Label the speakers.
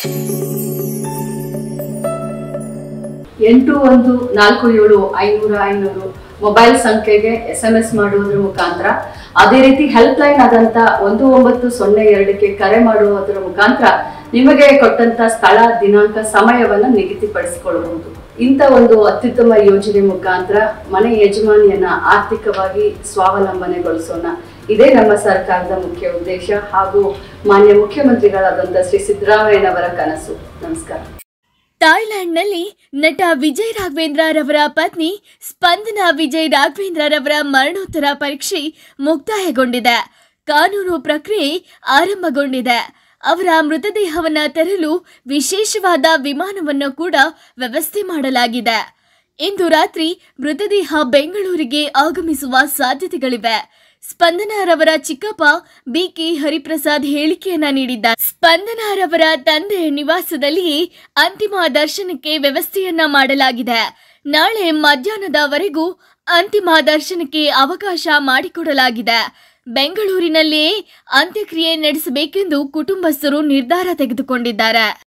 Speaker 1: ಎಂಟು ಒಂದು ನಾಲ್ಕು ಏಳು ಐನೂರು ಐನೂರು ಮೊಬೈಲ್ ಸಂಖ್ಯೆಗೆ ಎಸ್ ಎಂ ಎಸ್ ಮಾಡುವುದರ ಮುಖಾಂತರ ಅದೇ ರೀತಿ ಹೆಲ್ಪ್ ಲೈನ್ ಆದಂತ ಒಂದು ಒಂಬತ್ತು ಸೊನ್ನೆ ಎರಡಕ್ಕೆ ಕರೆ ಮಾಡುವುದರ ಮುಖಾಂತರ ನಿಮಗೆ ಕೊಟ್ಟಂತ ಸ್ಥಳ ದಿನಾಂಕ ಸಮಯವನ್ನ ನಿಗದಿಪಡಿಸಿಕೊಳ್ಳಬಹುದು ಇಂಥ ಒಂದು ಅತ್ಯುತ್ತಮ ಯೋಜನೆ ಮುಖಾಂತರ ಮನೆ ಯಜಮಾನಿಯನ್ನ ಆರ್ಥಿಕವಾಗಿ ಸ್ವಾವಲಂಬನೆಗೊಳಿಸೋಣ ಇದೇ ನಮ್ಮ ಸರ್ಕಾರದ ಮುಖ್ಯ ಉದ್ದೇಶ ಹಾಗೂ ಮಾನ್ಯ ಮುಖ್ಯಮಂತ್ರಿಗಳಾದಂಥ ಶ್ರೀ ಸಿದ್ದರಾಮಯ್ಯನವರ ಕನಸು ನಮಸ್ಕಾರ
Speaker 2: ಥಾಯ್ಲೆಂಡ್ನಲ್ಲಿ ನಟ ವಿಜಯ್ ರಾಘವೇಂದ್ರ ರವರ ಪತ್ನಿ ಸ್ಪಂದನ ವಿಜಯ್ ರಾಘವೇಂದ್ರ ರವರ ಮರಣೋತ್ತರ ಪರೀಕ್ಷೆ ಮುಕ್ತಾಯಗೊಂಡಿದೆ ಕಾನೂನು ಪ್ರಕ್ರಿಯೆ ಆರಂಭಗೊಂಡಿದೆ ಅವರ ಮೃತದೇಹವನ್ನ ತರಲು ವಿಶೇಷವಾದ ವಿಮಾನವನ್ನು ಕೂಡ ವ್ಯವಸ್ಥೆ ಮಾಡಲಾಗಿದೆ ಇಂದು ರಾತ್ರಿ ಮೃತದೇಹ ಬೆಂಗಳೂರಿಗೆ ಆಗಮಿಸುವ ಸಾಧ್ಯತೆಗಳಿವೆ ಸ್ಪಂದನರವರ ಚಿಕ್ಕಪ್ಪ ಬಿಕೆ ಹರಿಪ್ರಸಾದ್ ಹೇಳಿಕೆಯನ್ನ ನೀಡಿದ್ದಾರೆ ಸ್ಪಂದನರವರ ತಂದೆ ನಿವಾಸದಲ್ಲಿಯೇ ಅಂತಿಮ ದರ್ಶನಕ್ಕೆ ವ್ಯವಸ್ಥೆಯನ್ನ ಮಾಡಲಾಗಿದೆ ನಾಳೆ ಮಧ್ಯಾಹ್ನದವರೆಗೂ ಅಂತಿಮ ದರ್ಶನಕ್ಕೆ ಅವಕಾಶ ಮಾಡಿಕೊಡಲಾಗಿದೆ ಬೆಂಗಳೂರಿನಲ್ಲಿಯೇ ಅಂತ್ಯಕ್ರಿಯೆ ನಡೆಸಬೇಕೆಂದು ಕುಟುಂಬಸ್ಥರು ನಿರ್ಧಾರ ತೆಗೆದುಕೊಂಡಿದ್ದಾರೆ